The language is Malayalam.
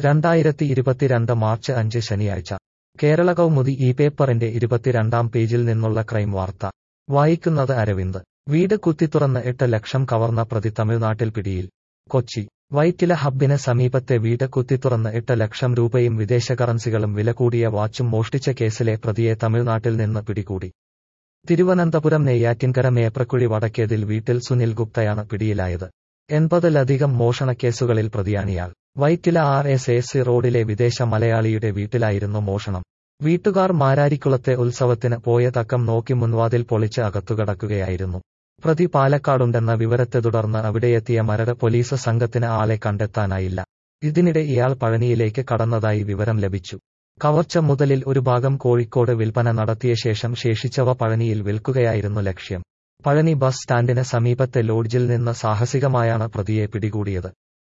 രണ്ടായിരത്തി ഇരുപത്തിരണ്ട് മാർച്ച് അഞ്ച് ശനിയാഴ്ച കേരള കൗമുദി ഈ പേപ്പറിന്റെ ഇരുപത്തിരണ്ടാം പേജിൽ നിന്നുള്ള ക്രൈം വാർത്ത വായിക്കുന്നത് അരവിന്ദ് വീട് കുത്തിത്തുറന്ന് എട്ട് ലക്ഷം കവർന്ന പ്രതി തമിഴ്നാട്ടിൽ പിടിയിൽ കൊച്ചി വൈറ്റില ഹബ്ബിന് സമീപത്തെ വീട് കുത്തിത്തുറന്ന് എട്ട് ലക്ഷം രൂപയും വിദേശ കറൻസികളും വില കൂടിയ വാച്ചും മോഷ്ടിച്ച കേസിലെ പ്രതിയെ തമിഴ്നാട്ടിൽ നിന്ന് പിടികൂടി തിരുവനന്തപുരം നെയ്യാറ്റിൻകര മേപ്രക്കുഴി വടക്കേതിൽ വീട്ടിൽ സുനിൽ ഗുപ്തയാണ് പിടിയിലായത് എൺപതിലധികം മോഷണക്കേസുകളിൽ പ്രതിയാണിയാൾ വൈറ്റില ആർ എസ് എസ് റോഡിലെ വിദേശ മലയാളിയുടെ വീട്ടിലായിരുന്നു മോഷണം വീട്ടുകാർ മാരാരിക്കുളത്തെ ഉത്സവത്തിന് പോയ തക്കം നോക്കി മുൻവാതിൽ പൊളിച്ച് അകത്തുകടക്കുകയായിരുന്നു പ്രതി പാലക്കാടുണ്ടെന്ന വിവരത്തെ തുടർന്ന് അവിടെയെത്തിയ മരട് പോലീസ് സംഘത്തിന് ആളെ കണ്ടെത്താനായില്ല ഇതിനിടെ ഇയാൾ പഴനിയിലേക്ക് കടന്നതായി വിവരം ലഭിച്ചു കവർച്ച മുതലിൽ ഒരു ഭാഗം കോഴിക്കോട് വിൽപ്പന നടത്തിയ ശേഷം ശേഷിച്ചവ പഴനിയിൽ വിൽക്കുകയായിരുന്നു ലക്ഷ്യം പഴനി ബസ് സ്റ്റാൻഡിന് സമീപത്തെ ലോഡ്ജിൽ നിന്ന് സാഹസികമായാണ് പ്രതിയെ പിടികൂടിയത്